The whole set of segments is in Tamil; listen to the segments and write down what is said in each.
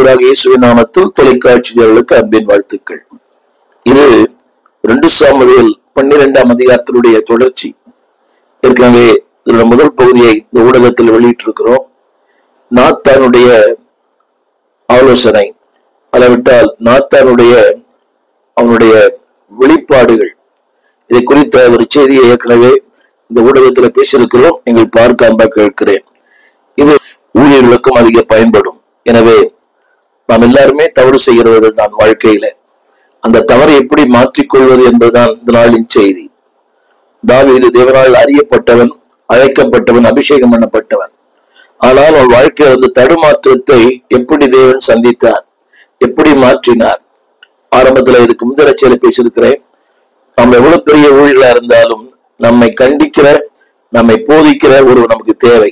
ஆண்டவராக இயேசுவின் நாமத்தில் தொலைக்காட்சியாளர்களுக்கு அன்பின் வாழ்த்துக்கள் இது ரெண்டு சாமுவேல் பன்னிரெண்டாம் அதிகாரத்தினுடைய தொடர்ச்சி ஏற்கனவே இதோட முதல் பகுதியை இந்த ஊடகத்தில் வெளியிட்டிருக்கிறோம் நாத்தானுடைய ஆலோசனை அளவிட்டால் நாத்தானுடைய அவனுடைய வெளிப்பாடுகள் இதை குறித்த ஒரு செய்தியை ஏற்கனவே இந்த ஊடகத்தில் பேசியிருக்கிறோம் நீங்கள் பார்க்காம கேட்கிறேன் இது ஊழியர்களுக்கும் அதிக பயன்படும் எனவே நாம் எல்லாருமே தவறு செய்கிறவர்கள் தான் வாழ்க்கையில அந்த தவறை எப்படி மாற்றிக்கொள்வது என்பதுதான் இந்த நாளின் செய்தி தாவீது தேவனால் அறியப்பட்டவன் அழைக்கப்பட்டவன் அபிஷேகம் பண்ணப்பட்டவன் ஆனால் அவன் வாழ்க்கையில் அந்த தடுமாற்றத்தை எப்படி தேவன் சந்தித்தார் எப்படி மாற்றினார் ஆரம்பத்துல இதுக்கு முந்தின செயலை பேசியிருக்கிறேன் நாம் எவ்வளவு பெரிய ஊழியர்களா இருந்தாலும் நம்மை கண்டிக்கிற நம்மை போதிக்கிற ஒரு நமக்கு தேவை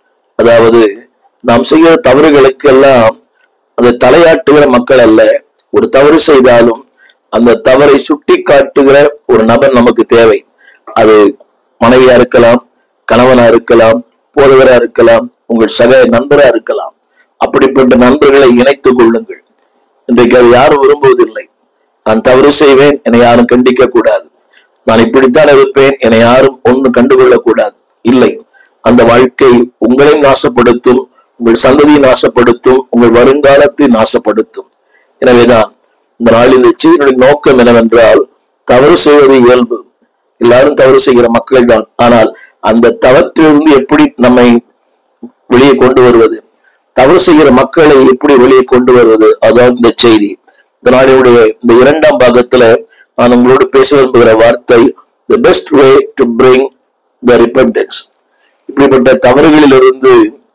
அதாவது நாம் செய்கிற தவறுகளுக்கெல்லாம் அதை தலையாட்டுகிற மக்கள் அல்ல ஒரு தவறு செய்தாலும் அந்த தவறை சுட்டி காட்டுகிற ஒரு நபர் நமக்கு தேவை அது மனைவியா இருக்கலாம் கணவனா இருக்கலாம் போதவரா இருக்கலாம் உங்கள் சக நண்பரா இருக்கலாம் அப்படிப்பட்ட நண்பர்களை இணைத்துக் கொள்ளுங்கள் இன்றைக்கு அது யாரும் விரும்புவதில்லை நான் தவறு செய்வேன் என்னை யாரும் கண்டிக்க கூடாது நான் இப்படித்தான் இருப்பேன் என்னை யாரும் ஒன்று கண்டுகொள்ளக் கூடாது இல்லை அந்த வாழ்க்கை உங்களையும் நாசப்படுத்தும் உங்கள் சந்ததியை நாசப்படுத்தும் உங்கள் வருங்காலத்தை நாசப்படுத்தும் எனவேதான் இந்த நாளில் இந்த செய்தியுடைய நோக்கம் என்னவென்றால் தவறு செய்வது இயல்பு எல்லாரும் தவறு செய்கிற மக்கள் தான் ஆனால் அந்த தவற்றிலிருந்து எப்படி நம்மை வெளியே கொண்டு வருவது தவறு செய்கிற மக்களை எப்படி வெளியே கொண்டு வருவது அதான் இந்த செய்தி இந்த நாளினுடைய இந்த இரண்டாம் பாகத்துல நான் உங்களோடு பேச விரும்புகிற வார்த்தை the best way to bring the repentance இப்படிப்பட்ட தவறுகளிலிருந்து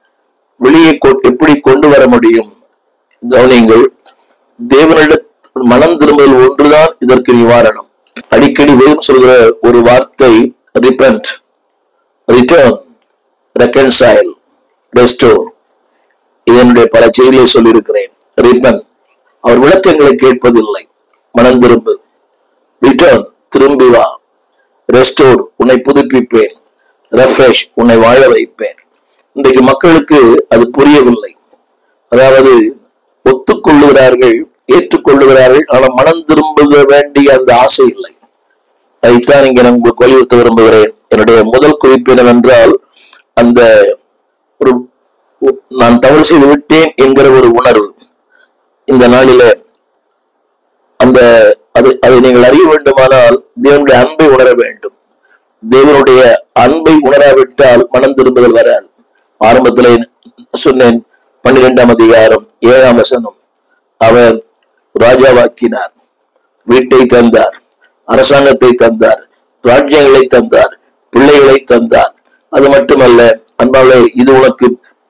வெளியே கொ- எப்படி கொண்டு வர முடியும் கவனியுங்கள் தேவனிட மனம் திரும்புதல் ஒன்றுதான் இதற்கு நிவாரணம் அடிக்கடி வேதம் சொல்கிற ஒரு வார்த்தை ரிப்பன்ட் ரிட்டர்ன் ரெக்கன்சைல் ரெஸ்டோர் இதனுடைய பல செய்திகளை சொல்லியிருக்கிறேன் ரிப்பன் அவர் விளக்கங்களை கேட்பதில்லை மனம் திரும்பு ரிட்டர்ன் திரும்பி வா ரெஸ்டோர் உன்னை புதுப்பிப்பேன் ரெஃப்ரெஷ் உன்னை வாழ வைப்பேன் இன்றைக்கு மக்களுக்கு அது புரியவில்லை அதாவது ஒத்துக்கொள்ளுகிறார்கள் ஏற்றுக்கொள்ளுகிறார்கள் ஆனால் மனம் திரும்ப வேண்டிய அந்த ஆசை இல்லை அதைத்தான் இங்க நான் உங்களுக்கு வலியுறுத்த விரும்புகிறேன் என்னுடைய முதல் குறிப்பு என்னவென்றால் அந்த ஒரு நான் தவறு செய்து விட்டேன் என்கிற ஒரு உணர்வு இந்த நாளில அந்த அது அதை நீங்கள் அறிய வேண்டுமானால் தேவனுடைய அன்பை உணர வேண்டும் தேவனுடைய அன்பை உணராவிட்டால் மனம் திரும்புதல் வராது ஆரம்பத்திலே சொன்னேன் பன்னிரெண்டாம் அதிகாரம் ஏழாம் வசனம் அவர் ராஜாவாக்கினார் வீட்டை தந்தார் அரசாங்கத்தை தந்தார் ராஜ்யங்களை தந்தார் பிள்ளைகளை தந்தார் அது மட்டுமல்ல அன்பாளே இது உனக்கு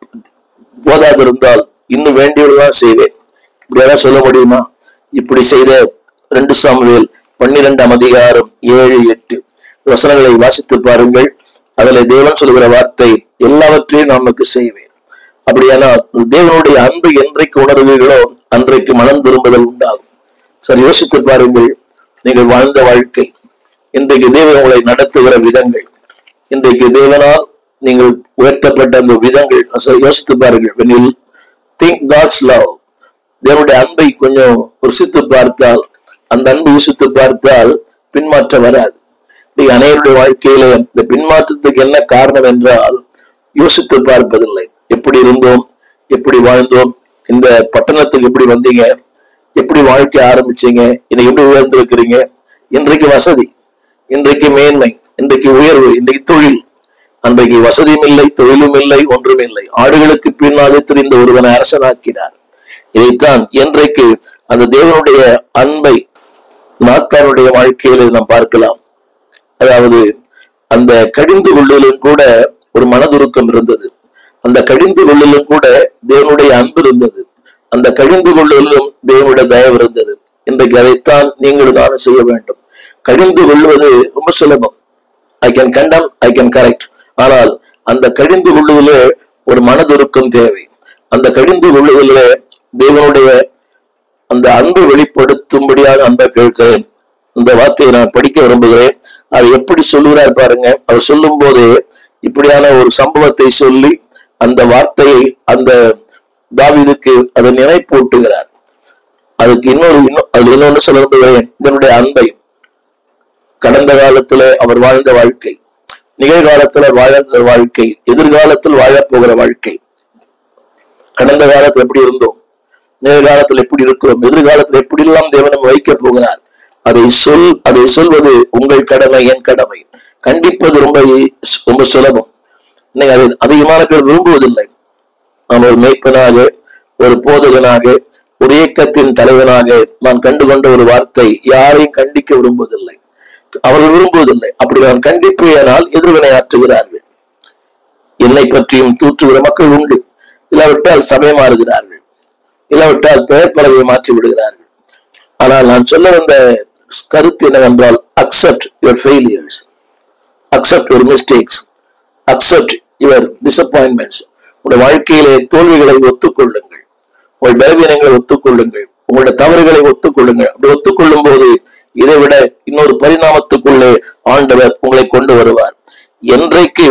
போதாதிருந்தால் இன்னும் வேண்டியதுதான் செய்வேன் இப்படி யாராவது சொல்ல முடியுமா இப்படி செய்த ரெண்டு சாமுவேல் பன்னிரெண்டாம் அதிகாரம் ஏழு எட்டு வசனங்களை வாசித்து பாருங்கள் அதுல தேவன் சொல்கிற வார்த்தை எல்லாவற்றையும் நமக்கு செய்வேன் அப்படியானால் தேவனுடைய அன்பு என்றைக்கு உணர்வீர்களோ அன்றைக்கு மனம் திரும்புதல் உண்டாகும் சரி யோசித்து பாருங்கள் நீங்கள் வாழ்ந்த வாழ்க்கை இன்றைக்கு தேவன் உங்களை நடத்துகிற விதங்கள் இன்றைக்கு தேவனால் நீங்கள் உயர்த்தப்பட்ட அந்த விதங்கள் அச- யோசித்து பாருங்கள் when you think God's love தேவனுடைய அன்பை கொஞ்சம் ருசித்து பார்த்தால் அந்த அன்பு ருசித்து பார்த்தால் பின்மாற்றம் வராது இன்னைக்கு அனைவருடைய வாழ்க்கையில இந்த பின்மாற்றத்துக்கு என்ன காரணம் என்றால் யோசித்து பார்ப்பதில்லை எப்படி இருந்தோம் எப்படி வாழ்ந்தோம் இந்த பட்டணத்துக்கு எப்படி வந்தீங்க எப்படி வாழ்க்கை ஆரம்பிச்சீங்க இன்னைக்கு எப்படி உயர்ந்திருக்கிறீங்க இன்றைக்கு வசதி இன்றைக்கு மேன்மை இன்றைக்கு உயர்வு இன்றைக்கு தொழில் அன்றைக்கு வசதியும் இல்லை தொழிலும் இல்லை ஒன்றும் இல்லை ஆடுகளுக்கு பின்னாலே திரிந்த ஒருவனை அரசனாக்கினார் இதைத்தான் இன்றைக்கு அந்த தேவனுடைய அன்பை நாத்தானுடைய வாழ்க்கையில நாம் பார்க்கலாம் அதாவது அந்த கடிந்து கொள்ளுதலும் கூட ஒரு மனதுருக்கம் இருந்தது அந்த கடிந்து கொள்ளுதலும் கூட தேவனுடைய அன்பு இருந்தது அந்த கடிந்து கொள்ளுதலும் தேவனுடைய தயவு இருந்தது இன்றைக்கு அதைத்தான் நீங்களும் நானும் செய்ய வேண்டும் கடிந்து கொள்வது ரொம்ப சுலபம் ஐ கேன் கண்டம் ஐ கேன் கரெக்ட் ஆனால் அந்த கடிந்து கொள்ளுதலே ஒரு மனதுருக்கம் தேவை அந்த கடிந்து கொள்ளுதலே தேவனுடைய அந்த அன்பை வெளிப்படுத்தும்படியாக அன்பை கேட்கிறேன் இந்த வார்த்தையை நான் படிக்க விரும்புகிறேன் அதை எப்படி சொல்லுகிறார் பாருங்க அவர் சொல்லும் போதே இப்படியான ஒரு சம்பவத்தை சொல்லி அந்த வார்த்தையை அந்த தாவீதுக்கு அதை நினைப்பூட்டுகிறார் அதுக்கு இன்னொரு இன்னும் அதுல இன்னொன்னு சொல்ல விரும்புகிறேன் இதனுடைய அன்பை கடந்த காலத்துல அவர் வாழ்ந்த வாழ்க்கை நிகழ்காலத்துல வாழ்கிற வாழ்க்கை எதிர்காலத்தில் வாழப் போகிற வாழ்க்கை கடந்த காலத்துல எப்படி இருந்தோம் நிகழ்காலத்தில் எப்படி இருக்கிறோம் எதிர்காலத்தில் எப்படி எல்லாம் தேவனம் வைக்க போகிறார் அதை சொல் அதை சொல்வது உங்கள் கடமை என் கடமை கண்டிப்பது ரொம்ப ஈ- ரொம்ப சுலபம் இன்னைக்கு அதை அதிகமான பேர் விரும்புவதில்லை நான் ஒரு மேய்ப்பனாக ஒரு போதகனாக ஒரு இயக்கத்தின் தலைவனாக நான் கண்டுகொண்ட ஒரு வார்த்தை யாரையும் கண்டிக்க விரும்புவதில்லை அவர்கள் விரும்புவதில்லை அப்படி நான் கண்டிப்பேனால் எதிர்வினை ஆற்றுகிறார்கள் என்னை பற்றியும் தூற்றுகிற மக்கள் உண்டு இல்லாவிட்டால் சபை மாறுகிறார்கள் இல்லாவிட்டால் பெயர் பலகையை மாற்றி விடுகிறார்கள் ஆனால் நான் சொல்ல வந்த கருத்து என்னவென்றால் accept your failures accept your mistakes accept your disappointments உங்களுடைய வாழ்க்கையிலே தோல்விகளை ஒத்துக்கொள்ளுங்கள் உங்கள் பலவீனங்களை ஒத்துக்கொள்ளுங்கள் உங்களுடைய தவறுகளை ஒத்துக்கொள்ளுங்கள் அப்படி ஒத்துக்கொள்ளும் போது இதை விட இன்னொரு பரிணாமத்துக்குள்ளே ஆண்டவர் உங்களை கொண்டு வருவார் என்றைக்கு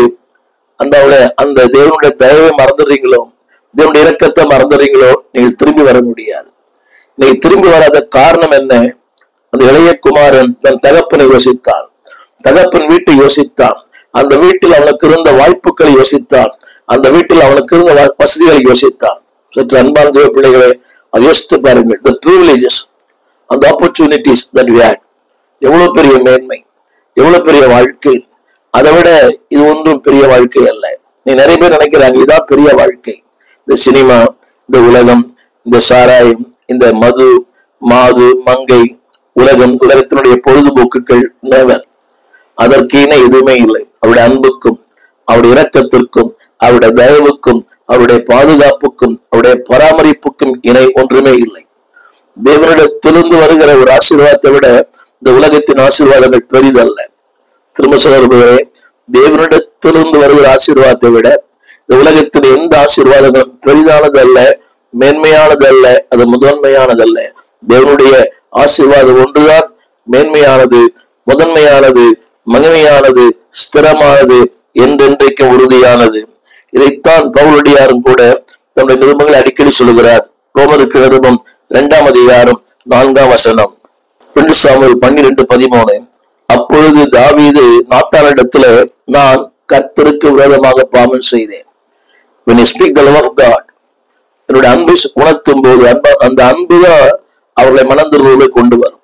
அந்த அந்த தேவனுடைய தயவை மறந்துடுறீங்களோ தேவனுடைய இரக்கத்தை மறந்துடுறீங்களோ நீங்கள் திரும்பி வர முடியாது இன்னைக்கு திரும்பி வராத காரணம் என்ன அந்த இளைய குமாரன் தன் தகப்பனை யோசித்தான் தகப்பன் வீட்டை யோசித்தான் அந்த வீட்டில் அவனுக்கு இருந்த வாய்ப்புகளை யோசித்தான் அந்த வீட்டில் அவனுக்கு இருந்த வ- வசதிகளை யோசித்தான் சற்று அன்பான தேவ பிள்ளைகளை அதை யோசித்து பாருங்கள் the privileges அந்த opportunities that we had எவ்வளவு பெரிய மேன்மை எவ்வளவு பெரிய வாழ்க்கை அதை விட இது ஒன்றும் பெரிய வாழ்க்கை அல்ல நீ நிறைய பேர் நினைக்கிறாங்க இதான் பெரிய வாழ்க்கை இந்த சினிமா இந்த உலகம் இந்த சாராயம் இந்த மது மாது மங்கை உலகம் உலகத்தினுடைய பொழுதுபோக்குகள் never அதற்கு இணை எதுவுமே இல்லை அவருடைய அன்புக்கும் அவருடைய இரக்கத்திற்கும் அவருடைய தயவுக்கும் அவருடைய பாதுகாப்புக்கும் அவருடைய பராமரிப்புக்கும் இணை ஒன்றுமே இல்லை தேவனிடத்திலிருந்து வருகிற ஒரு ஆசீர்வாதத்தை விட இந்த உலகத்தின் ஆசீர்வாதங்கள் பெரிதல்ல திரும்ப சொல்கிறே தேவனிடத்திலிருந்து வருகிற ஆசீர்வாதத்தை விட இந்த உலகத்தில் எந்த ஆசீர்வாதங்களும் பெரிதானது அல்ல மேன்மையானது அல்ல அது முதன்மையானதல்ல தேவனுடைய ஆசீர்வாதம் ஒன்றுதான் மேன்மையானது முதன்மையானது மகிமையானது ஸ்திரமானது என்றென்றைக்கு உறுதியானது இதைத்தான் பவுலடியாரும் கூட தன்னுடைய நிருபங்களை அடிக்கடி சொல்லுகிறார் ரோமருக்கு நிருபம் இரண்டாம் அதிகாரம் நான்காம் வசனம் ரெண்டு சாமுவேல் பன்னிரெண்டு பதிமூணு அப்பொழுது தாவீது நாத்தானிடத்துல நான் கர்த்தருக்கு விரோதமாக பாவம் செய்தேன் when you speak the love of God என்னுடைய அன்பை உணர்த்தும் போது அன்ப அந்த அன்பு தான் அவர்களை மனந்திருவுகளை கொண்டு வரும்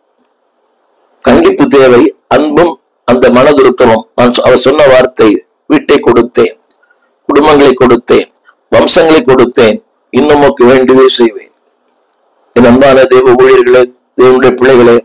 கண்டிப்பு தேவை அன்பும் அந்த மனதுருக்கமும் நான் சொ- அவர் சொன்ன வார்த்தை வீட்டை கொடுத்தேன் குடும்பங்களை கொடுத்தேன் வம்சங்களை கொடுத்தேன் இன்னும் உமக்கு வேண்டியதை செய்வேன் என் அன்பான தேவ ஊழியர்களே தேவனுடைய பிள்ளைகளே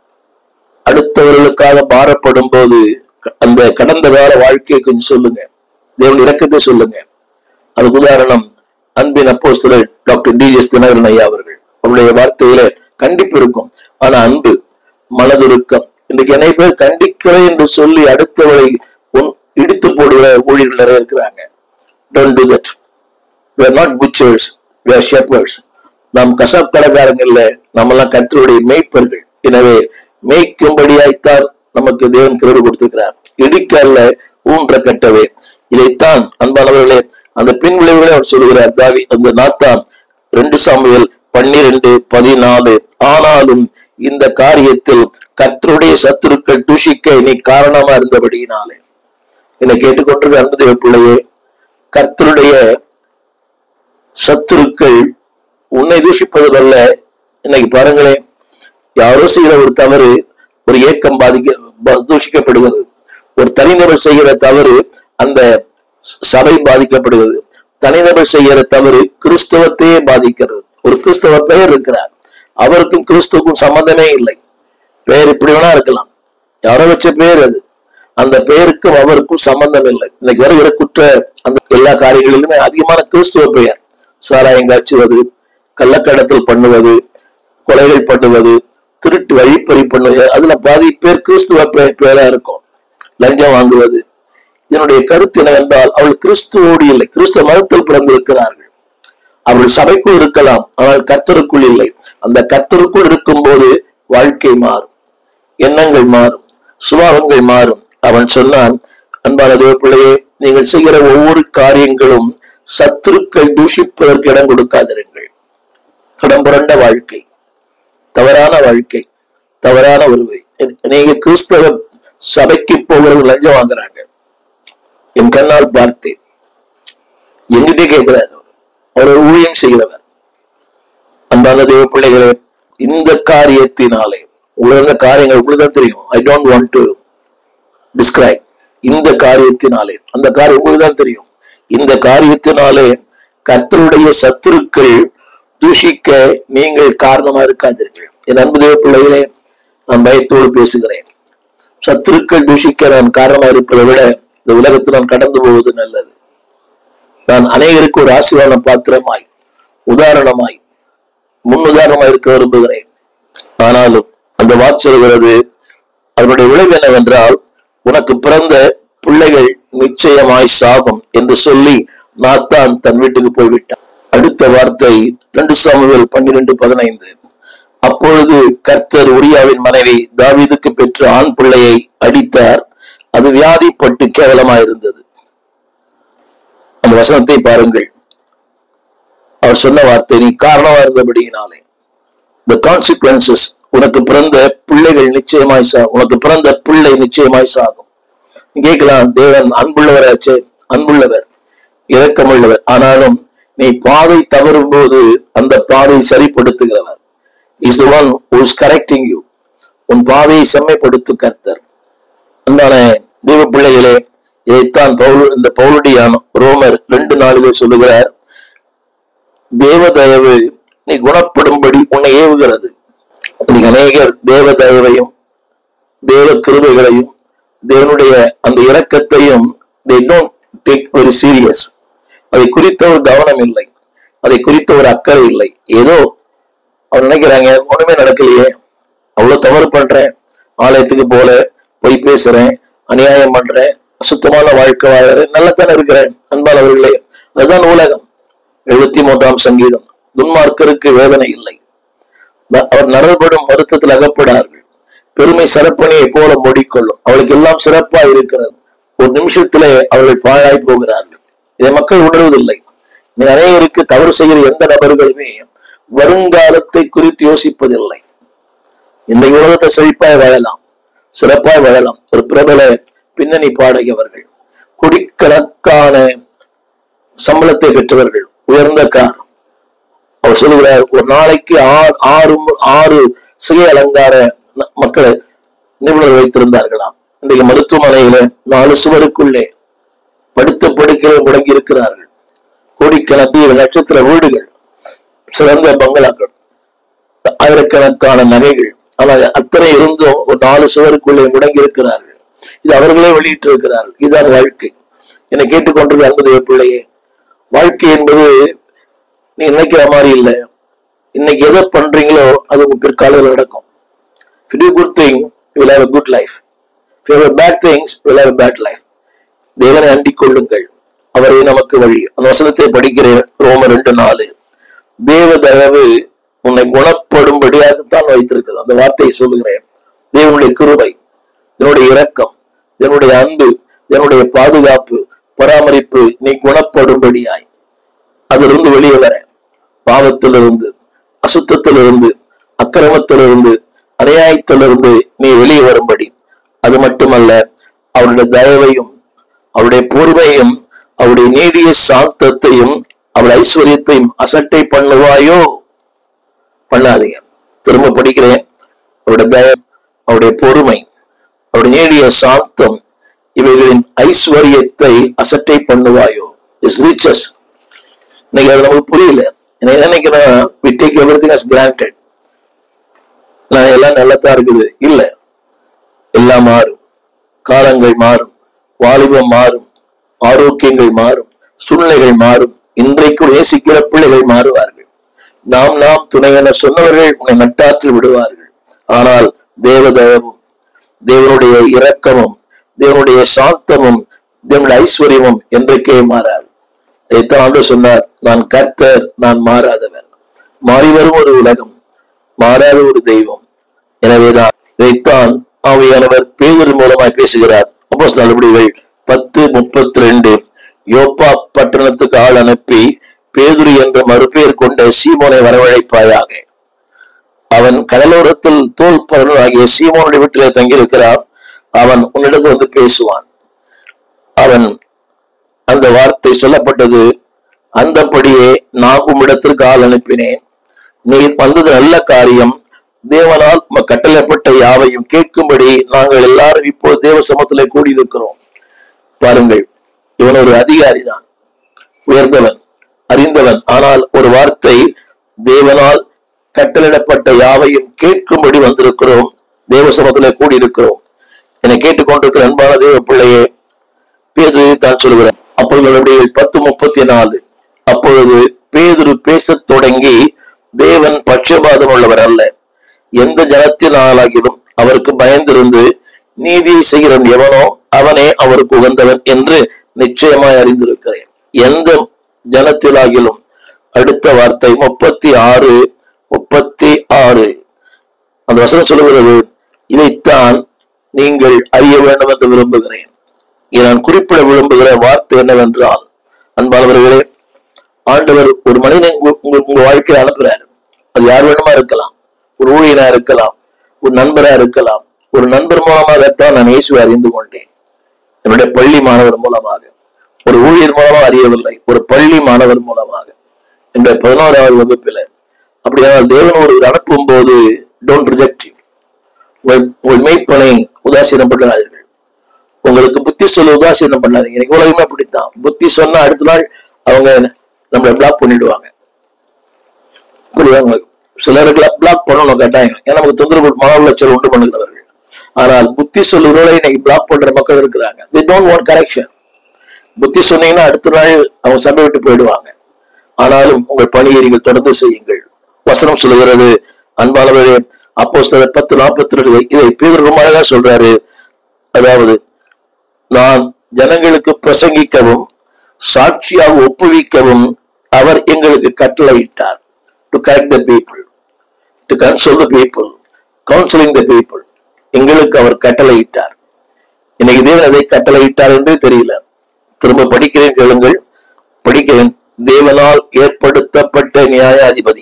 அடுத்தவர்களுக்காக பாரப்படும் போது அந்த கடந்த கால வாழ்க்கையை கொஞ்சம் சொல்லுங்க தேவன் இரக்கத்தை சொல்லுங்க அதுக்கு உதாரணம் அன்பின் அப்போஸ்தலர் டாக்டர் டி எஸ் தினகரன் ஐயா அவர்கள் அவருடைய வார்த்தையில கண்டிப்பு இருக்கும் ஆனா அன்பு மனதுருக்கம் இன்றைக்கு நிறைய பேர் கண்டிக்கிறேன் என்று சொல்லி அடுத்தவரை உன் இடித்து போடுகிற ஊழியர்கள் நிறைய இருக்கிறாங்க don't do that we are not butchers we are shepherds நாம் கசாப் கடைக்காரங்க இல்ல நம்மெல்லாம் கர்த்தருடைய மேய்ப்பர்கள் எனவே மேய்க்கும்படியாய்த்தான் நமக்கு தேவன் கிருபை கொடுத்திருக்கிறார் இடிக்க அல்ல ஊன்ற கட்டவே இதைத்தான் அன்பானவர்களே அந்த பின் விளைவுகளை அவர் சொல்லுகிறார் தாவி அந்த நாத்தான் ரெண்டு சாமுவேல் பன்னிரண்டு பதினாலு ஆனாலும் இந்த காரியத்தில் கர்த்தருடைய சத்துருக்கள் தூஷிக்க நீ காரணமா இருந்தபடியினாலே என்னை கேட்டுக்கொண்டிருக்க அன்பு தேவ பிள்ளையே கர்த்தருடைய சத்துருக்கள் உன்னை தூஷிப்பதில் அல்ல இன்னைக்கு பாருங்களேன் யாரோ செய்கிற ஒரு தவறு ஒரு ஏக்கம் பாதிக்க ப- தூஷிக்கப்படுகிறது ஒரு தனிநபர் செய்கிற தவறு அந்த சபை பாதிக்கப்படுகிறது தனிநபர் செய்கிற தவறு கிறிஸ்தவத்தையே பாதிக்கிறது ஒரு கிறிஸ்தவ பெயர் இருக்கிறார் அவருக்கும் கிறிஸ்துவுக்கும் சம்பந்தமே இல்லை பெயர் இப்படி வேணா இருக்கலாம் யாரோ வச்ச பெயர் அது அந்த பெயருக்கும் அவருக்கும் சம்பந்தம் இல்லை இன்னைக்கு வருகிற குற்ற அந்த எல்லா காரியங்களிலுமே அதிகமான கிறிஸ்துவ பெயர் சாராயம் காய்ச்சுவது கள்ளக்கடத்தல் பண்ணுவது கொலைகள் பண்ணுவது திருட்டு வழிப்பறி பண்ணுவது அதுல பாதி பேர் கிறிஸ்துவ பெ- பெயரா இருக்கும் லஞ்சம் வாங்குவது இதனுடைய கருத்து என்னவென்றால் அவள் கிறிஸ்துவோடு இல்லை கிறிஸ்துவ மதத்தில் பிறந்திருக்கிறார்கள் அவர்கள் சபைக்குள் இருக்கலாம் ஆனால் கர்த்தருக்குள் இல்லை அந்த கர்த்தருக்குள் இருக்கும்போது வாழ்க்கை மாறும் எண்ணங்கள் மாறும் சுபாவங்கள் மாறும் அவன் சொன்னான் அன்பான தேவ பிள்ளையே நீங்கள் செய்கிற ஒவ்வொரு காரியங்களும் சத்துருக்கள் தூஷிப்பதற்கு இடம் கொடுக்காதிருங்கள் தடம் புரண்ட வாழ்க்கை தவறான வாழ்க்கை தவறான உறவு நீங்க கிறிஸ்தவ சபைக்கு போகிறவங்க லஞ்சம் வாங்குறாங்க என் கண்ணால் பார்த்தேன் எங்கிட்டே கேட்கிறார் அவர். அவர் ஒரு ஊழியம் செய்கிறவர் அன்பான தேவ பிள்ளைகளே இந்த காரியத்தினாலே உலக காரியங்கள் உங்களுக்கு தான் தெரியும் I don't want to describe இந்த காரியத்தினாலே அந்த காரியம் உங்களுக்கு தான் தெரியும் இந்த காரியத்தினாலே கர்த்தருடைய சத்துருக்கள் தூஷிக்க நீங்கள் காரணமா இருக்காதீர்கள் என் அன்பு தேவ பிள்ளைகளே நான் பயத்தோடு பேசுகிறேன் சத்துருக்கள் தூஷிக்க நான் காரணமா இருப்பதை விட இந்த உலகத்தில் நான் கடந்து போவது நல்லது நான் அநேகருக்கு ஒரு ஆசீர்வாத பாத்திரமாய் உதாரணமாய் முன்னுதாரணமாய் இருக்க விரும்புகிறேன் ஆனாலும் அந்த வாக்கு சொல்கிறது அதனுடைய விளைவு என்னவென்றால் உனக்கு பிறந்த பிள்ளைகள் நிச்சயமாய் சாபம் என்று சொல்லி நாத்தான் தன் வீட்டுக்கு போய்விட்டான் அடுத்த வார்த்தை ரெண்டு சாமுவேல் பன்னிரெண்டு பதினைந்து அப்பொழுது கர்த்தர் உரியாவின் மனைவி தாவீதுக்கு பெற்ற ஆண் பிள்ளையை அடித்தார் அது வியாதிப்பட்டு கேவலமாயிருந்தது அந்த வசனத்தை பாருங்கள் அவர் சொன்ன வார்த்தை நீ காரணமா இருந்தபடியினாலே the consequences உனக்கு பிறந்த பிள்ளைகள் நிச்சயமாய் சா உனக்கு பிறந்த பிள்ளை நிச்சயமாய் சாகும் நீ கேட்கலாம் தேவன் அன்புள்ளவராச்சே அன்புள்ளவர் இரக்கமுள்ளவர் ஆனாலும் நீ பாதை தவறும் போது அந்த பாதை சரிப்படுத்துகிறவர் is the one who is correcting you உன் பாதையை செம்மைப்படுத்து கர்த்தர் அன்பான தேவ பிள்ளைகளே இதைத்தான் பவுல் இந்த பவுலுடையான் ரோமர் ரெண்டு நாளிலே சொல்லுகிறார் தேவ தயவு நீ குணப்படும்படி உன்னை ஏவுகிறது இன்னைக்கு அநேகர் தேவ தயவையும் தேவ கிருபைகளையும் தேவனுடைய அந்த இரக்கத்தையும் they don't take very serious அதை குறித்த ஒரு கவனம் இல்லை அதை குறித்த ஒரு அக்கறை இல்லை ஏதோ அவர் நினைக்கிறாங்க ஒண்ணுமே நடக்கலையே அவ்வளவு தவறு பண்றேன் ஆலயத்துக்கு போல பொய் பேசுறேன் அநியாயம் பண்றேன் சுத்தமான வாழ்க்கை வாழறேன் நல்லத்தானே இருக்கிறேன் அன்பானவர்களே அதுதான் உலகம் எழுபத்தி மூன்றாம் சங்கீதம் துன்மார்க்கருக்கு வேதனை இல்லை ந- அவர் நரல்படும் வருத்தத்தில் அகப்படார்கள் பெருமை சிறப்பணியை போல மூடிக்கொள்ளும் அவளுக்கு எல்லாம் சிறப்பா இருக்கிறது ஒரு நிமிஷத்திலே அவர்கள் பாழாய் போகிறார்கள் இதை மக்கள் உணர்வதில்லை இன்னைக்கு அநேகருக்கு தவறு செய்கிற எந்த நபர்களுமே வருங்காலத்தை குறித்து யோசிப்பதில்லை இந்த உலகத்தை செழிப்பாய் வாழலாம் சிறப்பாய் வாழலாம் ஒரு பிரபல பின்னணி பாடகியவர்கள் கோடிக்கணக்கான சம்பளத்தை பெற்றவர்கள் உயர்ந்த கார் அவர் சொல்லுகிறார் ஒரு நாளைக்கு ஆறு ஆறு மு- ஆறு சிகை அலங்கார ந- மக்களை நிபுணர் வைத்திருந்தார்களாம் இன்றைக்கு மருத்துவமனையில நாலு சுவருக்குள்ளே படுத்த படுக்கையில் முடங்கி இருக்கிறார்கள் கோடிக்கணக்கில் நட்சத்திர வீடுகள் சிறந்த பங்களாக்கள் ஆயிரக்கணக்கான நகைகள் ஆனால் அத்தனை இருந்தும் ஒரு நாலு சுவருக்குள்ளே முடங்கி இருக்கிறார்கள் இது அவர்களே வெளியிட்டு இருக்கிறார்கள் இதுதான் வாழ்க்கை என்னை கேட்டுக்கொண்டிருக்க அன்பது பிள்ளையே வாழ்க்கை என்பது நீ நினைக்கிற மாதிரி இல்லை இன்னைக்கு எதை பண்றீங்களோ அது உங்க பிற்காலத்தில் நடக்கும் If you do good thing, you will have a good life. If you have bad things, you will have a bad life. தேவனை அண்டிக் கொள்ளுங்கள் அவரே நமக்கு வழி அந்த வசனத்தை படிக்கிறேன் ரோமர் ரெண்டு நாலு தேவ தயவு உன்னை குணப்படும்படியாகத்தான் வைத்திருக்கிறது அந்த வார்த்தையை சொல்லுகிறேன் தேவனுடைய கிருபை இதனுடைய இரக்கம் இதனுடைய அன்பு இதனுடைய பாதுகாப்பு பராமரிப்பு நீ குணப்படும்படியாய் அதிலிருந்து வெளியே வர பாவத்திலிருந்து அசுத்தத்திலிருந்து அக்கிரமத்திலிருந்து அநியாயத்திலிருந்து நீ வெளியே வரும்படி அது மட்டுமல்ல அவருடைய தயவையும் அவருடைய பொறுமையும் அவருடைய நீடிய சாந்தத்தையும் அவருடைய ஐஸ்வர்யத்தையும் அசட்டை பண்ணுவாயோ பண்ணாதீங்க திரும்ப படிக்கிறேன் அவருடைய தயம் அவருடைய பொறுமை அவருடைய நீடிய சாந்தம் இவைகளின் ஐஸ்வர்யத்தை அசட்டை பண்ணுவாயோ இஸ் ரிச்சஸ் இன்னைக்கு அது நமக்கு புரியல என்ன நினைக்கிறேன் we take everything as granted நான் எல்லாம் நல்லதா இருக்குது இல்ல எல்லாம் மாறும் காலங்கள் மாறும் வாலிபம் மாறும் ஆரோக்கியங்கள் மாறும் சூழ்நிலைகள் மாறும் இன்றைக்கு நேசிக்கிற பிள்ளைகள் மாறுவார்கள் நாம் நாம் துணை என சொன்னவர்கள் உன்னை நட்டாற்றில் விடுவார்கள் ஆனால் தேவதயவும் தேவனுடைய இரக்கமும் தேவனுடைய சாந்தமும் தேவனுடைய ஐஸ்வர்யமும் என்றைக்கே மாறாது இதைத்தான் ஆண்டவர் சொன்னார் நான் கர்த்தர் நான் மாறாதவர் மாறி வரும் ஒரு உலகம் மாறாத ஒரு தெய்வம் எனவேதான் இதைத்தான் ஆவியானவர் பேதர் மூலமாய் பேசுகிறார் அப்போஸ் நடவடிக்கைகள் பத்து முப்பத்தி ரெண்டு யோப்பா பட்டணத்துக்கு ஆள் அனுப்பி பேதுரு என்ற மறுபெயர் கொண்ட சீமோனை வரவழைப்பாயாக அவன் கடலோரத்தில் தோல் பரவல் ஆகிய சீமோனுடைய வீட்டிலே தங்கியிருக்கிறான் அவன் உன்னிடத்தில் வந்து பேசுவான் அவன் அந்த வார்த்தை சொல்லப்பட்டது அந்தபடியே நான் உம்மிடத்திற்கு ஆள் அனுப்பினேன் நீர் வந்தது நல்ல காரியம் தேவனால் உமக்கு கட்டளைப்பட்ட யாவையும் கேட்கும்படி நாங்கள் எல்லாரும் இப்போ தேவ சமத்திலே கூடியிருக்கிறோம் பாருங்கள் இவன் ஒரு அதிகாரி தான் உயர்ந்தவன் அறிந்தவன் ஆனால் ஒரு வார்த்தை தேவனால் கட்டளிடப்பட்ட யாவையும் கேட்கும்படி வந்திருக்கிறோம் தேவ சமத்திலே கூடியிருக்கிறோம் என்னை கேட்டுக்கொண்டிருக்கிற அன்பான தேவ பிள்ளையே பேதுரு தான் சொல்கிறேன் அப்பொழுது அவருடைய பத்து முப்பத்தி நாலு அப்பொழுது பேதுரு பேசத் தொடங்கி தேவன் பட்சபாதம் உள்ளவர் அல்ல எந்த ஜனத்தினாலாகிலும் அவருக்கு பயந்திருந்து நீதியை செய்கிறவன் எவனோ அவனே அவருக்கு உகந்தவன் என்று நிச்சயமாய் அறிந்திருக்கிறேன் எந்த ஜனத்திலாகிலும் அடுத்த வார்த்தை முப்பத்தி ஆறு முப்பத்தி ஆறு அந்த வசனம் சொல்லுகிறது இதைத்தான் நீங்கள் அறிய வேண்டும் என்று விரும்புகிறேன் இதை நான் குறிப்பிட விரும்புகிற வார்த்தை என்னவென்றால் அன்பானவர்களே ஆண்டவர் ஒரு மனிதனை உங்க- உங்க உங்க வாழ்க்கையை அனுப்புறாரு அது யார் வேணுமா இருக்கலாம் ஒரு ஊழியனா இருக்கலாம் ஒரு நண்பரா இருக்கலாம் ஒரு நண்பர் மூலமாகத்தான் நான் இயேசுவை அறிந்து கொண்டேன் என்னுடைய பள்ளி மாணவர் மூலமாக ஒரு ஊழியர் மூலமா அறியவில்லை ஒரு பள்ளி மாணவர் மூலமாக என்னுடைய பதினோராவது வகுப்பில் அப்படியானால் தேவன் ஒரு அனுப்பும் போது டோன்ட் ரிஜெக்ட் உங்கள் மெய்ப்பனை உதாசீனம் பண்ணாதீர்கள் உங்களுக்கு புத்தி சொல்ல உதாசீனம் பண்ணாதீங்க எனக்கு உலகமே அப்படித்தான் புத்தி சொன்னா அடுத்த நாள் அவங்க நம்மளை பிளாக் பண்ணிடுவாங்க புரியுதாங்க சிலருக்கு பிளாக் பண்ணணும் கட்டாயம் ஏன்னா நமக்கு தொந்தரவு மன உளைச்சல் உண்டு பண்ணுகிறவர்கள் ஆனால் புத்தி சொல்லுறவரை இன்னைக்கு பிளாக் பண்ற மக்கள் இருக்கிறாங்க தி டோன்ட் வாண்ட் கரெக்ஷன் புத்தி சொன்னீங்கன்னா அடுத்த நாள் அவங்க சண்டை விட்டு போயிடுவாங்க ஆனாலும் உங்கள் பணியை நீங்கள் தொடர்ந்து செய்யுங்கள் வசனம் சொல்லுகிறது அன்பானவரே அப்போ பத்து நாற்பத்தி ரெண்டு இதை பேர் ரொம்ப அழகா சொல்றாரு அதாவது நான் ஜனங்களுக்கு பிரசங்கிக்கவும் சாட்சியாக ஒப்புவிக்கவும் அவர் எங்களுக்கு கட்டளையிட்டார் to correct the people to console the people counselling the people எங்களுக்கு அவர் கட்டளையிட்டார் இன்னைக்கு தேவன் அதை கட்டளையிட்டார் என்றே தெரியல திரும்ப படிக்கிறேன் கேளுங்கள் படிக்கிறேன் தேவனால் ஏற்படுத்தப்பட்ட நியாயாதிபதி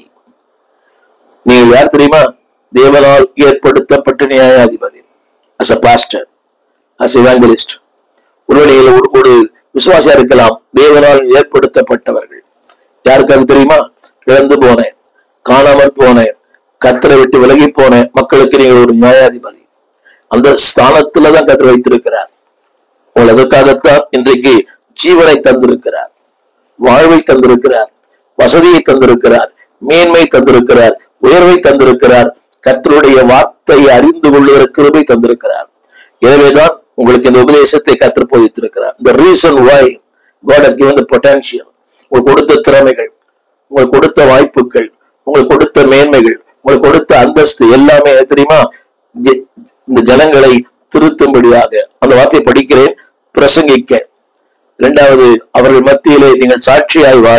நீங்கள் யார் தெரியுமா தேவனால் ஏற்படுத்தப்பட்ட நியாயாதிபதி as a pastor as evangelist ஒருவேளை நீங்கள் ஒரு ஒரு விசுவாசியா இருக்கலாம் தேவனால் ஏற்படுத்தப்பட்டவர்கள் யாருக்காக தெரியுமா இழந்து போனேன் காணாமல் போனேன் கத்தரை விட்டு விலகி போன மக்களுக்கு நீங்கள் ஒரு நியாயாதிபதி அந்த ஸ்தானத்துல தான் கத்தர் வைத்திருக்கிறார் உங்கள் அதற்காகத்தான் இன்றைக்கு ஜீவனை தந்திருக்கிறார் வாழ்வை தந்திருக்கிறார் வசதியை தந்திருக்கிறார் மேன்மை தந்திருக்கிறார் உயர்வை தந்திருக்கிறார் கர்த்தருடைய வார்த்தையை அறிந்து கொள்ளுகிற கிருபை தந்திருக்கிறார் எனவேதான் உங்களுக்கு இந்த உபதேசத்தை கற்றுப் போதித்திருக்கிறார் the reason why God has given the potential உங்களுக்கு கொடுத்த திறமைகள் உங்களுக்கு கொடுத்த வாய்ப்புகள் உங்களுக்கு கொடுத்த மேன்மைகள் உங்களுக்கு கொடுத்த அந்தஸ்து எல்லாமே எது தெரியுமா ஜெ- இந்த ஜனங்களை திருத்தும்படியாக அந்த வார்த்தையை படிக்கிறேன் பிரசங்கிக்க இரண்டாவது அவர்கள் மத்தியிலே நீங்கள் சாட்சியாய் வாழ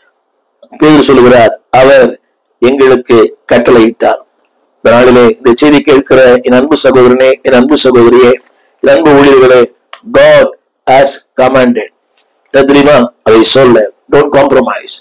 பேர் சொல்கிறார் அவர் எங்களுக்கு கட்டளையிட்டார் இந்த நாளிலே இந்த செய்தி கேட்கிற என் அன்பு சகோதரனே என் அன்பு சகோதரியே என் அன்பு ஊழியர்களே God has commanded என்ன தெரியுமா அதை சொல்ல டோன்ட் காம்ப்ரமைஸ்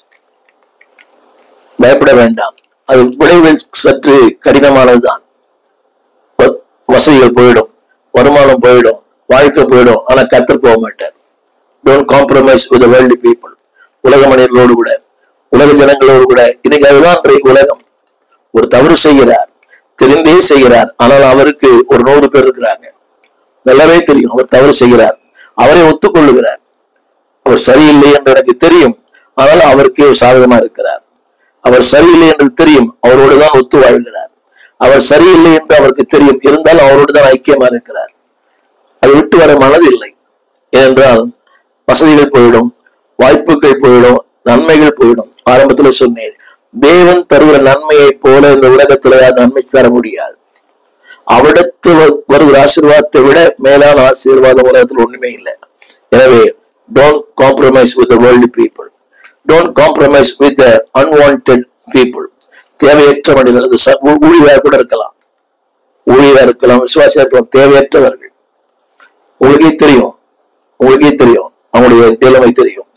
பயப்பட வேண்டாம் அது விளைவில் சற்று கடினமானதுதான் வ- வசதிகள் போயிடும் வருமானம் போயிடும் வாழ்க்கை போயிடும் ஆனா கத்தர் போக மாட்டார் don't compromise with world people உலக மனிதர்களோடு கூட உலக ஜனங்களோடு கூட இன்னைக்கு அதுதான் இன்றைக்கு உலகம் ஒரு தவறு செய்கிறார் தெரிந்தே செய்கிறார் ஆனால் அவருக்கு ஒரு நூறு பேர் இருக்கிறாங்க நல்லாவே தெரியும் அவர் தவறு செய்கிறார் அவரை ஒத்துக்கொள்ளுகிறார் அவர் சரியில்லை என்று எனக்கு தெரியும் ஆனால் அவருக்கே சாதகமா இருக்கிறார் அவர் சரியில்லை என்று தெரியும் அவரோடு தான் ஒத்து வாழ்கிறார் அவர் சரியில்லை என்று அவருக்கு தெரியும் இருந்தாலும் அவரோடு தான் ஐக்கியமா இருக்கிறார் அதை விட்டு வர மனதில்லை ஏனென்றால் வசதிகள் போயிடும் வாய்ப்புகள் போயிடும் நன்மைகள் போயிடும் ஆரம்பத்துல சொன்னேன் தேவன் தருகிற நன்மையை போல இந்த உலகத்துல யாரும் நன்மை தர முடியாது அவிடத்து வ- வருகிற ஆசீர்வாதத்தை விட மேலான ஆசீர்வாதம் உலகத்தில் ஒண்ணுமே இல்லை எனவே don't compromise with world people don't compromise with unwanted people தேவையற்ற மனிதர்கள் அது ச- ஊ- ஊழியராக கூட இருக்கலாம் ஊழியரா இருக்கலாம் விசுவாசியா இருக்கலாம் தேவையற்றவர்கள் உங்களுக்கே தெரியும் உங்களுக்கே தெரியும் அவங்களுடைய நிலைமை தெரியும்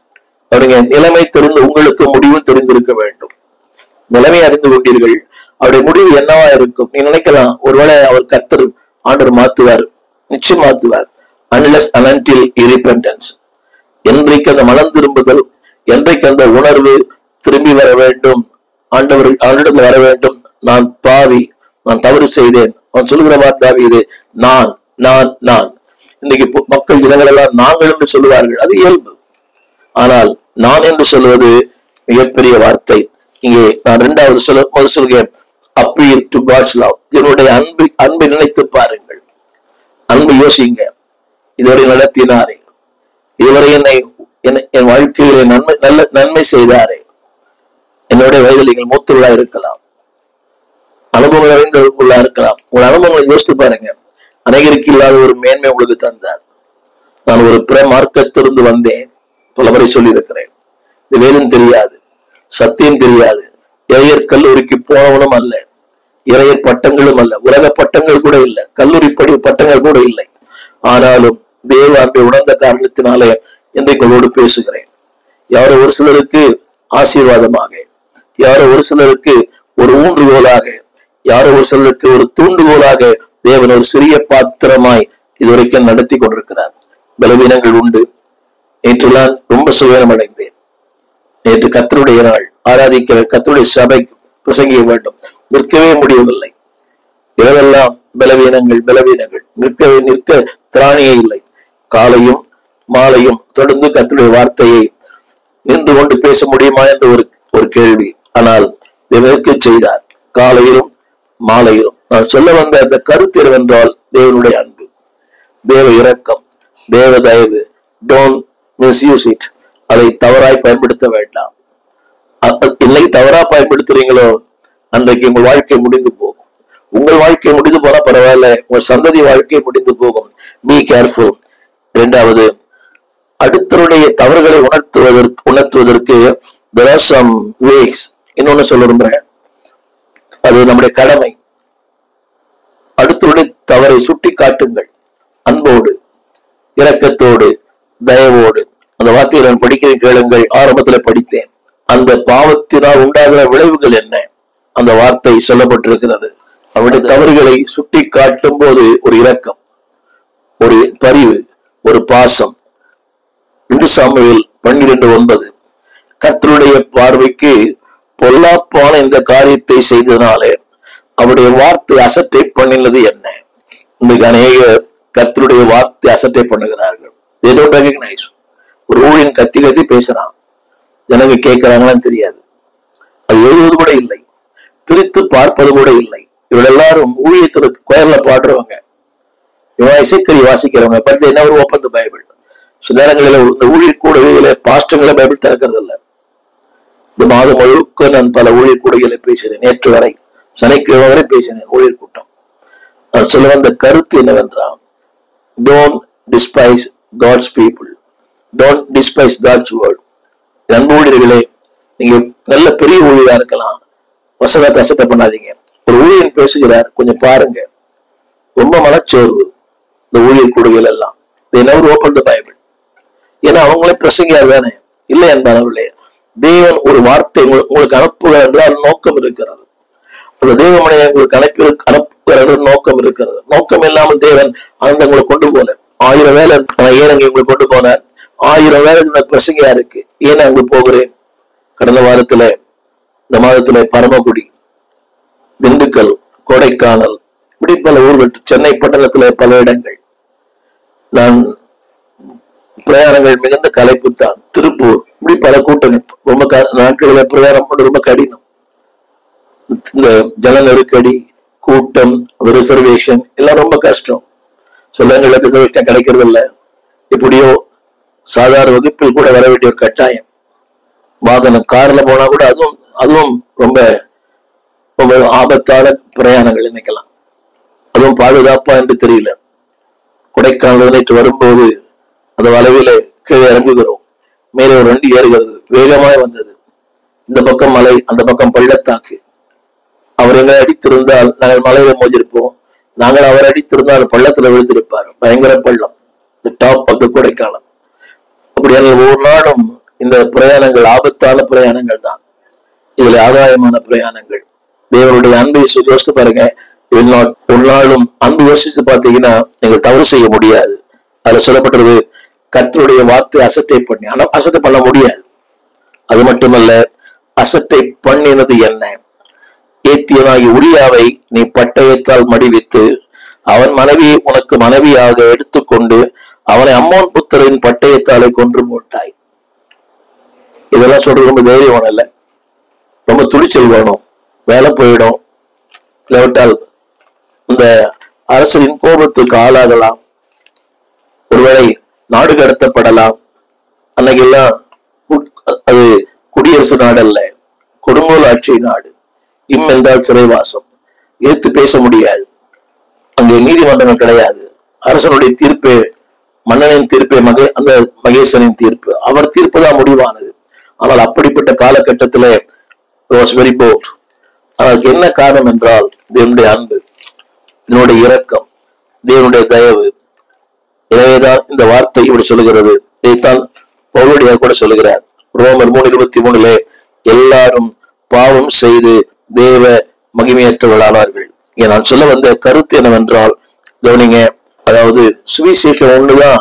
அவருடைய நிலைமை தெரிந்து உங்களுக்கு முடிவு தெரிந்திருக்க வேண்டும் நிலைமை அறிந்து கொண்டீர்கள் அவருடைய முடிவு என்னவா இருக்கும் நீ நினைக்கலாம் ஒருவேளை அவர் கர்த்தர் ஆண்டவர் மாத்துவார் நிச்சயம் மாத்துவார் அன்லெஸ் அனண்டில் இரிபெண்டன்ஸ் என்றைக்கு அந்த மனம் திரும்புதல் என்றைக்கு அந்த உணர்வு திரும்பி வர வேண்டும் ஆண்டவர் ஆண்டிடத்தில் வர வேண்டும் நான் பாவி நான் தவறு செய்தேன் அவன் சொல்லுகிற வார்த்தை இது நான் நான் நான் இன்னைக்கு பொ- மக்கள் ஜனங்கள் எல்லாம் நாங்கள் என்று சொல்லுவார்கள் அது இயல்பு ஆனால் நான் என்று சொல்வது மிகப்பெரிய வார்த்தை இங்கே நான் இரண்டாவது சொல்ல முதல் சொல்கிறேன் அப்பீல் டு காட்ஸ் லவ் என்னுடைய அன்பு அன்பை நினைத்து பாருங்கள் அன்பு யோசிங்க இதுவரை நடத்தினாரே இதுவரை என்னை என் என் வாழ்க்கையிலே நன்மை நல்ல நன்மை செய்தாரே என்னுடைய வயதில் நீங்கள் மூத்தவர்களா இருக்கலாம் அனுபவம் நிறைந்தவர்களா இருக்கலாம் உங்கள் அனுபவங்களை யோசித்து பாருங்க அநேகருக்கு இல்லாத ஒரு மேன்மை உங்களுக்கு தந்தார் நான் ஒரு பிற மார்க்கத்திலிருந்து வந்தேன் பல முறை சொல்லியிருக்கிறேன் இது வேதம் தெரியாது சத்தியம் தெரியாது இறையர் கல்லூரிக்கு போனவனும் அல்ல இறையர் பட்டங்களும் அல்ல உலக பட்டங்கள் கூட இல்லை கல்லூரி படி பட்டங்கள் கூட இல்லை ஆனாலும் தேவ அன்பை உணர்ந்த காரணத்தினாலே இன்றைக்கு உங்களோடு பேசுகிறேன் யாரோ ஒரு சிலருக்கு ஆசீர்வாதமாக யாரோ ஒரு சிலருக்கு ஒரு ஊன்றுகோலாக யாரோ ஒரு சிலருக்கு ஒரு தூண்டுகோலாக தேவன் ஒரு சிறிய பாத்திரமாய் இதுவரைக்கும் நடத்தி கொண்டிருக்கிறார் பலவீனங்கள் உண்டு நேற்றுலாம் ரொம்ப சுயனம் அடைந்தேன் நேற்று கத்தருடைய நாள் ஆராதிக்கிற கத்தருடைய சபை பிரசங்கிக்க வேண்டும் நிற்கவே முடியவில்லை இரவெல்லாம் பலவீனங்கள் பலவீனங்கள் நிற்கவே நிற்க திராணியே இல்லை காலையும் மாலையும் தொடர்ந்து கத்தருடைய வார்த்தையை நின்று கொண்டு பேச முடியுமா என்ற ஒரு ஒரு கேள்வி ஆனால் தேவனுக்கு செய்தார் காலையிலும் மாலையிலும் நான் சொல்ல வந்த அந்த கருத்து என்னவென்றால் தேவனுடைய அன்பு தேவ இரக்கம் தேவ தயவு டோன்ட் மிஸ்யூஸ் இட் அதை தவறாய் பயன்படுத்த வேண்டாம் அ- அ- இன்னைக்கு தவறா பயன்படுத்துறீங்களோ அன்றைக்கு உங்கள் வாழ்க்கை முடிந்து போகும் உங்கள் வாழ்க்கை முடிந்து போனா பரவாயில்ல உங்க சந்ததி வாழ்க்கை முடிந்து போகும் பி கேர்ஃபுல் இரண்டாவது அடுத்தருடைய தவறுகளை உணர்த்துவதற்கு உணர்த்துவதற்கு there are some ways இன்னொன்னு சொல்ல விரும்புறேன் அது நம்முடைய கடமை அடுத்தருடைய தவறை சுட்டி காட்டுங்கள் அன்போடு இரக்கத்தோடு தயவோடு அந்த வார்த்தையை நான் படிக்கிறேன் கேளுங்கள் ஆரம்பத்துல படித்தேன் அந்த பாவத்தினால் உண்டாகிற விளைவுகள் என்ன அந்த வார்த்தை சொல்லப்பட்டிருக்கிறது அவருடைய தவறுகளை சுட்டி காட்டும் போது ஒரு இரக்கம் ஒரு பரிவு ஒரு பாசம் இந்து சாமுவேல் பன்னிரண்டு ஒன்பது கர்த்தருடைய பார்வைக்கு பொல்லாப்பான இந்த காரியத்தை செய்ததினாலே அவருடைய வார்த்தை அசட்டை பண்ணினது என்ன இன்னைக்கு அநேக கர்த்தருடைய வார்த்தை அசட்டை பண்ணுகிறார்கள் they don't recognize ஒரு ஊழியன் கத்தி கத்தி பேசுறான் ஜனங்க கேட்கிறாங்களான்னு தெரியாது அது எழுதுவது கூட இல்லை பிரித்து பார்ப்பது கூட இல்லை இவள் எல்லாரும் ஊழியத்துல கோயில்ல பாடுறவங்க இவன் இசைக்கறி வாசிக்கிறவங்க பட் என்ன ஒரு ஓப்பன் த பைபிள் சில நேரங்களில் இந்த ஊழியர் கூடுகையில பாஸ்டங்களை பைபிள் திறக்கிறது இல்லை இந்த மாதம் முழுக்க நான் பல ஊழியர் கூடுகையில பேசினேன் நேற்று வரை சனிக்கிழமை வரை பேசினேன் ஊழியர் கூட்டம் நான் சொல்ல வந்த கருத்து என்னவென்றால் don't despise God's people don't despise God's word அன்பு ஊழியர்களே நீங்க நல்ல பெரிய ஊழியரா இருக்கலாம் வசனத்தை அசட்டை பண்ணாதீங்க ஒரு ஊழியன் பேசுகிறார் கொஞ்சம் பாருங்க ரொம்ப மனச்சோர்வு இந்த ஊழியர் கூடுகையில் எல்லாம் they never open the Bible ஏன்னா அவங்களே பிரசங்கியார் தானே இல்லை என்பார்களே தேவன் ஒரு வார்த்தை உங்களுக்கு உங்களுக்கு அனுப்புகிறார் என்றால் நோக்கம் இருக்கிறது அந்த தேவமனையை உங்களுக்கு அனுப்பி அனுப்புகிற நோக்கம் இருக்கிறது நோக்கம் இல்லாமல் தேவன் அந்த உங்களை கொண்டு போல ஆயிரம் வேலை இருக்கு. ஆனா ஏன் அங்க உங்களை கொண்டு போனார் ஆயிரம் வேலை இந்த பிரசங்கியா இருக்கு ஏன் அங்கு போகிறேன் கடந்த வாரத்துல இந்த மாதத்துல பரமக்குடி திண்டுக்கல் கொடைக்கானல் இப்படி பல ஊர்கள் சென்னை பட்டணத்துல பல இடங்கள் நான் பிரயாணங்கள் மிகுந்த கலைப்பு தான் திருப்பூர் இப்படி பல கூட்டங்கள் ரொம்ப க- நாட்களில் பிரயாணம் பண்ண ரொம்ப கடினம் இந்த ஜன நெருக்கடி கூட்டம் ரிசர்வேஷன் எல்லாம் ரொம்ப கஷ்டம் சில இடங்கள்ல ரிசர்வேஷன் கிடைக்கிறது இல்ல எப்படியோ சாதாரண வகுப்பில் கூட வர வேண்டிய ஒரு கட்டாயம் வாகனம் கார்ல போனா கூட அதுவும் அதுவும் ரொம்ப ரொம்ப ஆபத்தான பிரயாணங்கள் நினைக்கலாம் அதுவும் பாதுகாப்பா என்று தெரியல கொடைக்கானல் நேற்று வரும்போது அந்த வளைவில கீழே இறங்குகிறோம் மேலே ஒரு வண்டி ஏறுகிறது வேகமாய் வந்தது இந்த பக்கம் மலை அந்த பக்கம் பள்ளத்தாக்கு அவர் எங்களை அடித்திருந்தால் நாங்கள் மலையில மோதிருப்போம் நாங்கள் அவர் அடித்திருந்தால் பள்ளத்துல விழுந்திருப்பார் பயங்கர பள்ளம் the top of the Kodaikanal அப்படியான ஒவ்வொரு நாளும் இந்த பிரயாணங்கள் ஆபத்தான பிரயாணங்கள் தான் இதுல ஆதாயமான பிரயாணங்கள் தேவனுடைய அன்பை யோசி- யோசித்து பாருங்க will not ஒரு நாளும் அன்பு யோசித்து பார்த்தீங்கன்னா நீங்கள் தவறு செய்ய முடியாது அதுல சொல்லப்பட்டது கர்த்தருடைய வார்த்தை அசட்டை பண்ணி ஆனா அசட்டை பண்ண முடியாது அது மட்டுமல்ல அசட்டை பண்ணினது என்ன ஏத்தியனாகி உரியாவை நீ பட்டயத்தால் மடிவித்து அவன் மனைவியை உனக்கு மனைவியாக எடுத்துக்கொண்டு அவனை அம்மோன் புத்தரின் பட்டயத்தாலே கொன்று போட்டாய் இதெல்லாம் சொல்றது ரொம்ப தைரியம் வேணும் இல்ல ரொம்ப துணிச்சல் வேணும் வேலை போயிடும் இல்லாவிட்டால் இந்த அரசரின் கோபத்துக்கு ஆளாகலாம் ஒருவேளை நாடு கடத்தப்படலாம் அன்னைக்கு எல்லாம் கு- அது குடியரசு நாடு அல்ல கொடுங்கோலாட்சி நாடு இம் என்றால் சிறைவாசம் எதிர்த்து பேச முடியாது அங்கே நீதிமன்றங்கள் கிடையாது அரசனுடைய தீர்ப்பு மன்னனின் தீர்ப்பே மகே அந்த மகேசனின் தீர்ப்பு அவர் தீர்ப்பு தான் முடிவானது ஆனால் அப்படிப்பட்ட காலகட்டத்தில் வாஸ் வெரி போர் அதற்கு என்ன காரணம் என்றால் தேவனுடைய அன்பு என்னுடைய இரக்கம் தேவனுடைய தயவு எனவேதான் இந்த வார்த்தை இப்படி சொல்லுகிறது இதைத்தான் பவுலுடைய கூட சொல்லுகிறார் ரோமர் மூணு இருபத்தி மூணுல எல்லாரும் பாவம் செய்து தேவ மகிமையற்றவர்களானார்கள் இங்க நான் சொல்ல வந்த கருத்து என்னவென்றால் கவனிங்க அதாவது சுவிசேஷம் ஒண்ணுதான்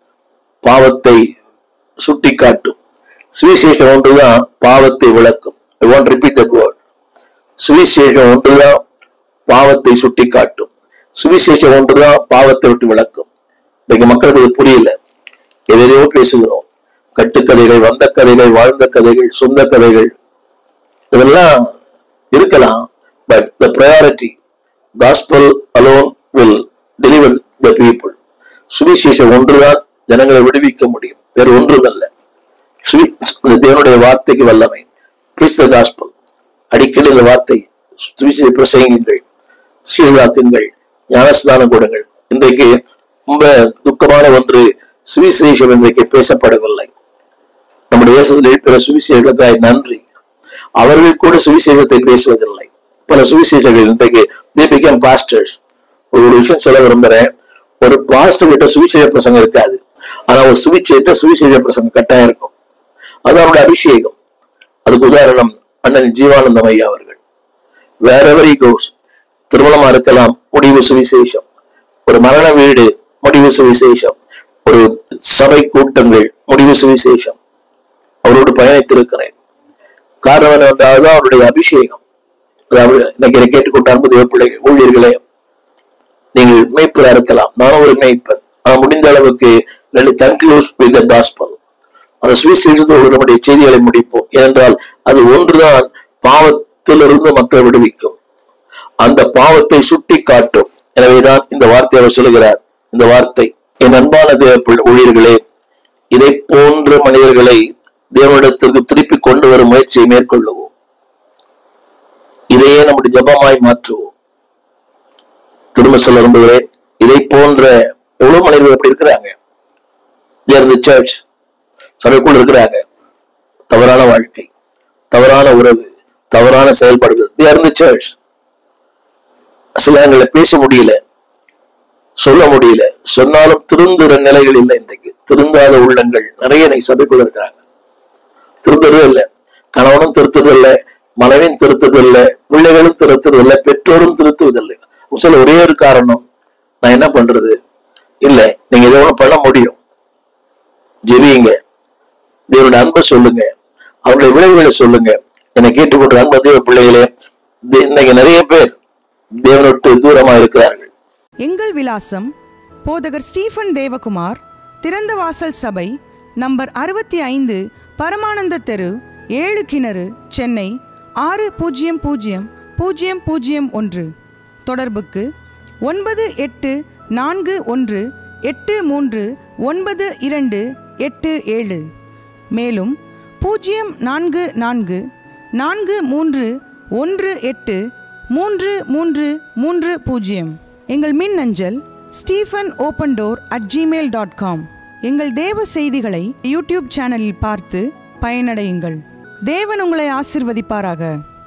பாவத்தை சுட்டிக்காட்டும் சுவிசேஷம் ஒன்றுதான் பாவத்தை விளக்கும் I want repeat that word சுவிசேஷம் ஒன்றுதான் பாவத்தை சுட்டிக்காட்டும் சுவிசேஷம் ஒன்றுதான் பாவத்தை விட்டு விளக்கும் இன்னைக்கு மக்களுக்கு இது புரியல எதையோ பேசுகிறோம் கட்டுக்கதைகள் வந்த கதைகள் வாழ்ந்த கதைகள் சொந்த கதைகள் இதெல்லாம் இருக்கலாம் but the priority gospel alone will deliver the people சுவிசேஷம் ஒன்றுதான் ஜனங்களை விடுவிக்க முடியும் வேறு ஒன்றுமல்ல சுவி- இந்த தேவனுடைய வார்த்தைக்கு வல்லமை preach the gospel அடிக்கடி இந்த வார்த்தை சுவிசேஷ பிரசங்கிங்கள் சீர்தாக்குங்கள் ஞானஸ்தானம் கொடுங்கள் இன்றைக்கு ரொம்ப துக்கமான ஒன்று சுவிசேஷம் இன்றைக்கு பேசப்படவில்லை நம்முடைய தேசத்தில் இருக்கிற சுவிசேஷங்களுக்காய் நன்றி அவர்கள் கூட சுவிசேஷத்தை பேசுவதில்லை பல சுவிசேஷங்கள் இன்றைக்கு they become pastors ஒரு ஒரு விஷயம் சொல்ல விரும்புறேன் ஒரு பாஸ்டர் கிட்ட சுவிசேஷ பிரசங்கம் இருக்காது ஆனா ஒரு சுவிசேஷ சுவிசேஷ பிரசங்கம் கட்டாயம் இருக்கும் அது அவருடைய அபிஷேகம் அதுக்கு உதாரணம் அண்ணன் ஜீவானந்தம் ஐயா அவர்கள் வேறெவர் கோஸ் திருமணமா இருக்கலாம் முடிவு சுவிசேஷம் ஒரு மரண வீடு முடிவு சுவிசேஷம் ஒரு சபை கூட்டங்கள் முடிவு சுவிசேஷம் அவரோடு பயணித்திருக்கிறேன் காரணம் என்னவென்றால் அதுதான் அவருடைய அபிஷேகம் அதாவது இன்னைக்கு என்னை கேட்டுக்கொண்ட அன்பு தேவ பிள்ளைகள் ஊழியர்களே நீங்கள் மேய்ப்பரா இருக்கலாம் நானும் ஒரு மேய்ப்பன் ஆனா முடிந்த அளவுக்கு கன்க்ளூஸ் வித் த காஸ்பல் அந்த சுவிசேஷத்தோடு நம்முடைய செய்திகளை முடிப்போம் ஏனென்றால் அது ஒன்றுதான் பாவத்திலிருந்து மக்களை விடுவிக்கும் அந்த பாவத்தை சுட்டி காட்டும் எனவேதான் இந்த வார்த்தை அவர் சொல்லுகிறார் இந்த வார்த்தை என் அன்பான தேவ பிள்ளை- ஊழியர்களே இதை போன்ற மனிதர்களை தேவனிடத்திற்கு திருப்பி கொண்டு வரும் முயற்சியை மேற்கொள்ளுவோம் இதையே நம்முடைய ஜபமாய் மாற்றுவோம் திரும்ப சொல்ல விரும்புகிறேன் இதை போன்ற எவ்வளவு மனிதர்கள் அப்படி இருக்கிறாங்க சர்ச் சபைக்குள் இருக்கிறாங்க தவறான வாழ்க்கை தவறான உறவு தவறான செயல்பாடுகள் they are in the church சில இடங்கள்ல பேச முடியல சொல்ல முடியல சொன்னாலும் திருந்துற நிலைகள் இல்லை இன்றைக்கு திருந்தாத உள்ளங்கள் நிறைய இன்னைக்கு சபைக்குள்ள இருக்கிறாங்க திருத்துறது இல்லை கணவனும் திருத்துறது இல்லை மனைவியும் திருத்துறது இல்லை பிள்ளைகளும் திருத்துறது இல்லை பெற்றோரும் திருத்துவதில்லை சொல்ல ஒரே ஒரு காரணம் நான் என்ன பண்றது இல்ல நீங்க இதை ஒண்ணு பண்ண முடியும் ஜெபியுங்க தேவனுடைய அன்பை சொல்லுங்க அவருடைய விளைவுகளை சொல்லுங்க என்னை கேட்டுக்கொண்ட அன்பு தேவ பிள்ளைகளே தே- இன்னைக்கு நிறைய பேர் தேவனொட்டு தூரமா இருக்கிறார்கள் எங்கள் விலாசம் போதகர் ஸ்டீஃபன் தேவகுமார் திறந்த வாசல் சபை நம்பர் அறுபத்தி ஐந்து பரமானந்த தெரு ஏழு கிணறு சென்னை ஆறு பூஜ்ஜியம் பூஜ்ஜியம் பூஜ்ஜியம் பூஜ்ஜியம் ஒன்று தொடர்புக்கு ஒன்பது எட்டு நான்கு ஒன்று எட்டு மூன்று ஒன்பது இரண்டு எட்டு ஏழு மேலும் பூஜ்ஜியம் நான்கு நான்கு நான்கு மூன்று ஒன்று எட்டு மூன்று மூன்று மூன்று பூஜ்ஜியம் எங்கள் மின் அஞ்சல் Stephen open door at Gmail dot com எங்கள் தேவ செய்திகளை யூடியூப் சேனலில் பார்த்து பயனடையுங்கள் தேவன் உங்களை ஆசிர்வதிப்பாராக